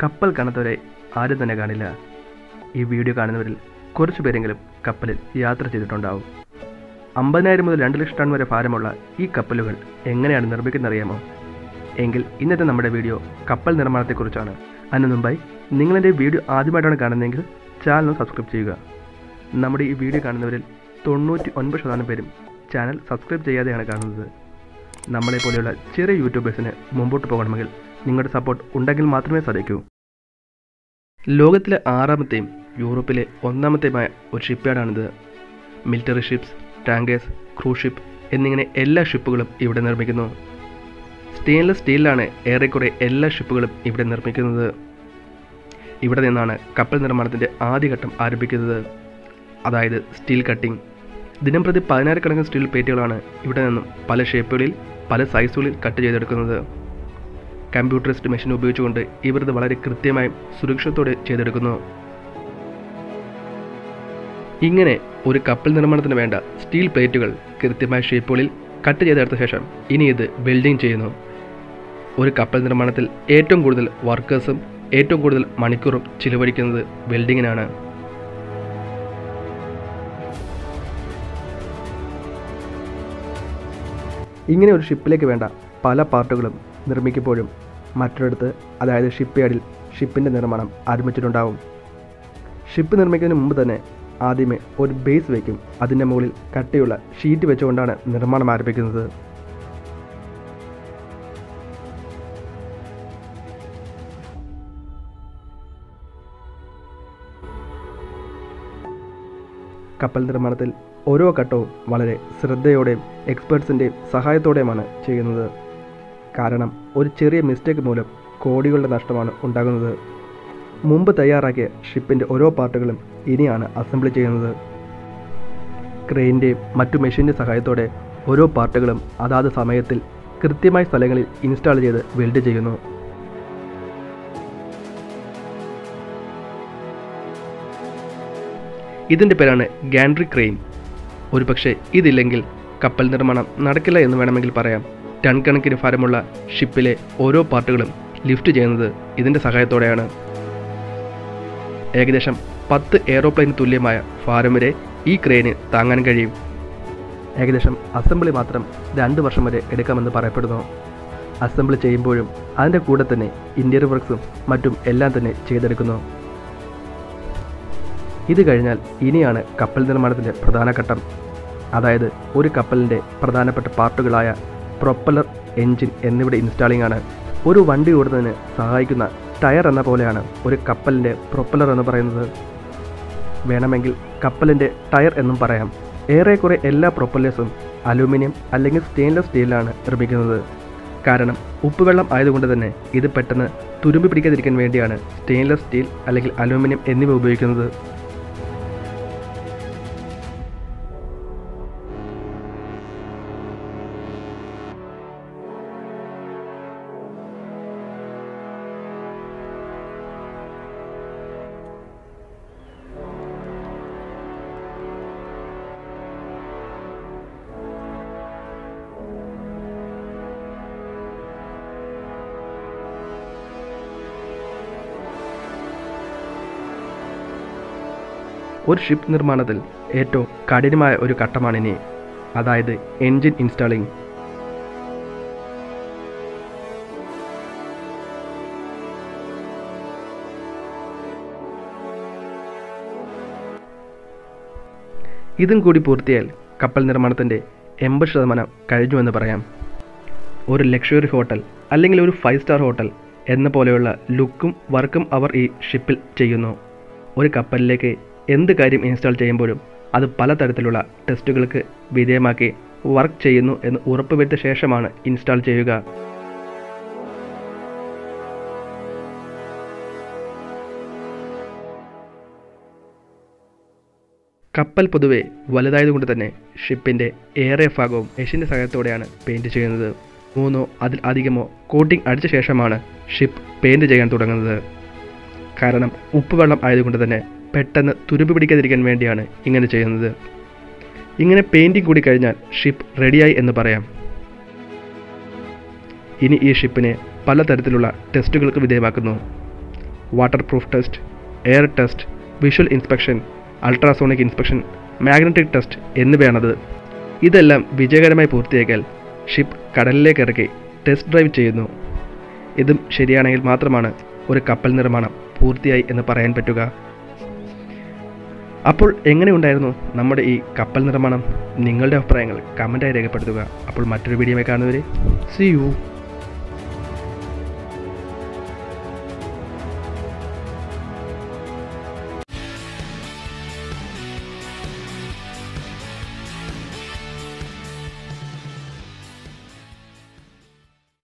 കപ്പൽ കാണാത്തവരെ ആരും തന്നെ കാണില്ല ഈ വീഡിയോ കാണുന്നവരിൽ കുറച്ച് പേരെങ്കിലും കപ്പലിൽ യാത്ര ചെയ്തിട്ടുണ്ടാവും അമ്പതിനായിരം മുതൽ രണ്ട് ലക്ഷം ടൺ വരെ ഭാരമുള്ള ഈ കപ്പലുകൾ എങ്ങനെയാണ് നിർമ്മിക്കുന്നറിയാമോ എങ്കിൽ ഇന്നത്തെ നമ്മുടെ വീഡിയോ കപ്പൽ നിർമ്മാണത്തെക്കുറിച്ചാണ് അതിനു മുമ്പായി നിങ്ങളെൻ്റെ വീഡിയോ ആദ്യമായിട്ടാണ് കാണുന്നതെങ്കിൽ ചാനൽ ഒന്ന് സബ്സ്ക്രൈബ് ചെയ്യുക നമ്മുടെ ഈ വീഡിയോ കാണുന്നവരിൽ തൊണ്ണൂറ്റി ഒൻപത് ശതമാനം പേരും ചാനൽ സബ്സ്ക്രൈബ് ചെയ്യാതെയാണ് കാണുന്നത് നമ്മളെ പോലെയുള്ള ചെറിയ യൂട്യൂബേഴ്സിന് മുമ്പോട്ട് പോകണമെങ്കിൽ നിങ്ങളുടെ സപ്പോർട്ട് ഉണ്ടെങ്കിൽ മാത്രമേ സാധിക്കൂ ലോകത്തിലെ ആറാമത്തെയും യൂറോപ്പിലെ ഒന്നാമത്തെയുമായ ഒരു ഷിപ്പ്യാർഡാണിത് military ships tankers cruise ship എന്നിങ്ങനെ എല്ലാ ഷിപ്പുകളും ഇവിടെ നിർമ്മിക്കുന്നു സ്റ്റെയിൻലെസ് സ്റ്റീലിലാണ് ഏറെക്കുറെ എല്ലാ ഷിപ്പുകളും ഇവിടെ നിർമ്മിക്കുന്നത് ഇവിടെ നിന്നാണ് കപ്പൽ നിർമ്മാണത്തിൻ്റെ ആദ്യഘട്ടം ആരംഭിക്കുന്നത് അതായത് സ്റ്റീൽ കട്ടിംഗ് ദിനം പ്രതി പതിനായിരക്കണക്കിന് സ്റ്റീൽ പ്ലേറ്റുകളാണ് ഇവിടെ നിന്നും പല ഷേപ്പുകളിൽ പല സൈസുകളിൽ കട്ട് ചെയ്തെടുക്കുന്നത് കമ്പ്യൂട്ടറിസ്റ്റ് മെഷീൻ ഉപയോഗിച്ചുകൊണ്ട് ഇവർ ഇത് വളരെ കൃത്യമായും സുരക്ഷിതത്തോടെ ചെയ്തെടുക്കുന്നു ഇങ്ങനെ ഒരു കപ്പൽ നിർമ്മാണത്തിന് വേണ്ട സ്റ്റീൽ പ്ലേറ്റുകൾ കൃത്യമായ ഷേപ്പുകളിൽ കട്ട് ചെയ്തെടുത്ത ശേഷം ഇനി ഇത് വെൽഡിംഗ് ചെയ്യുന്നു ഒരു കപ്പൽ നിർമ്മാണത്തിൽ ഏറ്റവും കൂടുതൽ വർക്കേഴ്സും ഏറ്റവും കൂടുതൽ മണിക്കൂറും ചിലവഴിക്കുന്നത് വെൽഡിങ്ങിനാണ് ഇങ്ങനെ ഒരു ഷിപ്പിലേക്ക് വേണ്ട പല പാർട്ടുകളും നിർമ്മിക്കുമ്പോഴും മറ്റൊരിടത്ത് അതായത് ഷിപ്പ് യാർഡിൽ ഷിപ്പിൻ്റെ നിർമ്മാണം ആരംഭിച്ചിട്ടുണ്ടാവും ഷിപ്പ് നിർമ്മിക്കുന്നതിന് മുമ്പ് തന്നെ ആദ്യമേ ഒരു ബേസ് വയ്ക്കും അതിൻ്റെ മുകളിൽ കട്ടിയുള്ള ഷീറ്റ് വെച്ചുകൊണ്ടാണ് നിർമ്മാണം ആരംഭിക്കുന്നത് കപ്പൽ നിർമ്മാണത്തിൽ ഓരോ ഘട്ടവും വളരെ ശ്രദ്ധയോടെയും എക്സ്പേർട്സിൻ്റെയും സഹായത്തോടെയുമാണ് ചെയ്യുന്നത് കാരണം ഒരു ചെറിയ മിസ്റ്റേക്ക് മൂലം കോടികളുടെ നഷ്ടമാണ് ഉണ്ടാകുന്നത് മുമ്പ് തയ്യാറാക്കിയ ഷിപ്പിൻ്റെ ഓരോ പാർട്ടുകളും ഇനിയാണ് അസംബ്ലി ചെയ്യുന്നത് ക്രെയിൻ്റെയും മറ്റു മെഷീൻ്റെ സഹായത്തോടെ ഓരോ പാർട്ടുകളും അതാത് സമയത്തിൽ കൃത്യമായ സ്ഥലങ്ങളിൽ ഇൻസ്റ്റാൾ ചെയ്ത് വെൽഡ് ചെയ്യുന്നു ഇതിൻ്റെ പേരാണ് ഗാൻഡ്രി ക്രെയിൻ ഒരുപക്ഷെ ഇതില്ലെങ്കിൽ കപ്പൽ നിർമ്മാണം നടക്കില്ല എന്ന് വേണമെങ്കിൽ പറയാം ടൺ കണക്കിന് ഭാരമുള്ള ഷിപ്പിലെ ഓരോ പാർട്ടുകളും ലിഫ്റ്റ് ചെയ്യുന്നത് ഇതിൻ്റെ സഹായത്തോടെയാണ് ഏകദേശം പത്ത് എയ്റോപ്ലെയിന് തുല്യമായ ഭാരം വരെ ഈ ക്രെയിന് താങ്ങാൻ കഴിയും ഏകദേശം അസംബ്ലി മാത്രം രണ്ട് വർഷം വരെ എടുക്കാമെന്ന് പറയപ്പെടുന്നു അസംബ്ലി ചെയ്യുമ്പോഴും അതിൻ്റെ കൂടെ തന്നെ ഇൻറ്റീരിയർ വർക്ക്സും മറ്റും എല്ലാം തന്നെ ചെയ്തെടുക്കുന്നു ഇത് കഴിഞ്ഞാൽ ഇനിയാണ് കപ്പൽ നിർമ്മാണത്തിൻ്റെ പ്രധാന ഘട്ടം അതായത് ഒരു കപ്പലിൻ്റെ പ്രധാനപ്പെട്ട പാർട്ടുകളായ പ്രൊപ്പലർ എൻജിൻ എന്നിവയുടെ ഇൻസ്റ്റാളിംഗ് ആണ് ഒരു വണ്ടി ഓടുന്നതിന് സഹായിക്കുന്ന ടയർ എന്ന പോലെയാണ് ഒരു കപ്പലിൻ്റെ പ്രൊപ്പലർ എന്ന് പറയുന്നത് വേണമെങ്കിൽ കപ്പലിൻ്റെ ടയർ എന്നും പറയാം ഏറെക്കുറെ എല്ലാ പ്രൊപ്പല്ലേഴ്സും അലൂമിനിയം അല്ലെങ്കിൽ സ്റ്റെയിൻലെസ് സ്റ്റീലിലാണ് നിർമ്മിക്കുന്നത് കാരണം ഉപ്പുവെള്ളം ആയതുകൊണ്ട് തന്നെ ഇത് പെട്ടെന്ന് തുരുമ്പ് പിടിക്കാതിരിക്കാൻ വേണ്ടിയാണ് സ്റ്റെയിൻലെസ് സ്റ്റീൽ അല്ലെങ്കിൽ അലൂമിനിയം എന്നിവ ഉപയോഗിക്കുന്നത് ഒരു ഷിപ്പ് നിർമ്മാണത്തിൽ ഏറ്റവും കഠിനമായ ഒരു ഘട്ടമാണിനി അതായത് എൻജിൻ ഇൻസ്റ്റാളിംഗ് ഇതും കൂടി പൂർത്തിയാൽ കപ്പൽ നിർമ്മാണത്തിൻ്റെ എൺപത് ശതമാനം കഴിഞ്ഞുവെന്ന് പറയാം ഒരു ലക്ഷറി ഹോട്ടൽ അല്ലെങ്കിൽ ഒരു ഫൈവ് സ്റ്റാർ ഹോട്ടൽ എന്ന പോലെയുള്ള ലുക്കും വർക്കും അവർ ഈ ഷിപ്പിൽ ചെയ്യുന്നു ഒരു കപ്പലിലേക്ക് എന്ത് കാര്യം ഇൻസ്റ്റാൾ ചെയ്യുമ്പോഴും അത് പലതരത്തിലുള്ള ടെസ്റ്റുകൾക്ക് വിധേയമാക്കി വർക്ക് ചെയ്യുന്നു എന്ന് ഉറപ്പുവരുത്തിയ ശേഷമാണ് ഇൻസ്റ്റാൾ ചെയ്യുക കപ്പൽ പൊതുവെ വലുതായതുകൊണ്ട് തന്നെ ഷിപ്പിൻ്റെ ഏറെ ഭാഗവും മെഷീൻ്റെ സഹായത്തോടെയാണ് പെയിൻറ് ചെയ്യുന്നത് മൂന്നോ അതിൽ അധികമോ കോട്ടിംഗ് അടിച്ച ശേഷമാണ് ഷിപ്പ് പെയിൻറ് ചെയ്യാൻ തുടങ്ങുന്നത് കാരണം ഉപ്പുവെള്ളം ആയതുകൊണ്ട് തന്നെ പെട്ടെന്ന് തുരുമ്പ് പിടിക്കാതിരിക്കാൻ വേണ്ടിയാണ് ഇങ്ങനെ ചെയ്യുന്നത് ഇങ്ങനെ പെയിൻറ്റിങ് കൂടി കഴിഞ്ഞാൽ ഷിപ്പ് റെഡിയായി എന്ന് പറയാം ഇനി ഈ ഷിപ്പിനെ പലതരത്തിലുള്ള ടെസ്റ്റുകൾക്ക് വിധേയമാക്കുന്നു water proof test air test visual inspection ultrasonic inspection magnetic test എന്നിവയാണത് ഇതെല്ലാം വിജയകരമായി പൂർത്തിയാക്കിയാൽ ഷിപ്പ് കടലിലേക്ക് ഇറക്കി ടെസ്റ്റ് ഡ്രൈവ് ചെയ്യുന്നു ഇതും ശരിയാണെങ്കിൽ മാത്രമാണ് ഒരു കപ്പൽ നിർമ്മാണം പൂർത്തിയായി എന്ന് പറയാൻ പറ്റുക അപ്പോൾ എങ്ങനെയുണ്ടായിരുന്നു നമ്മുടെ ഈ കപ്പൽ നിർമ്മാണം നിങ്ങളുടെ അഭിപ്രായങ്ങൾ കമൻറ്റായി രേഖപ്പെടുത്തുക അപ്പോൾ മറ്റൊരു വീഡിയോയിൽ കാണുന്നവരെ സി യു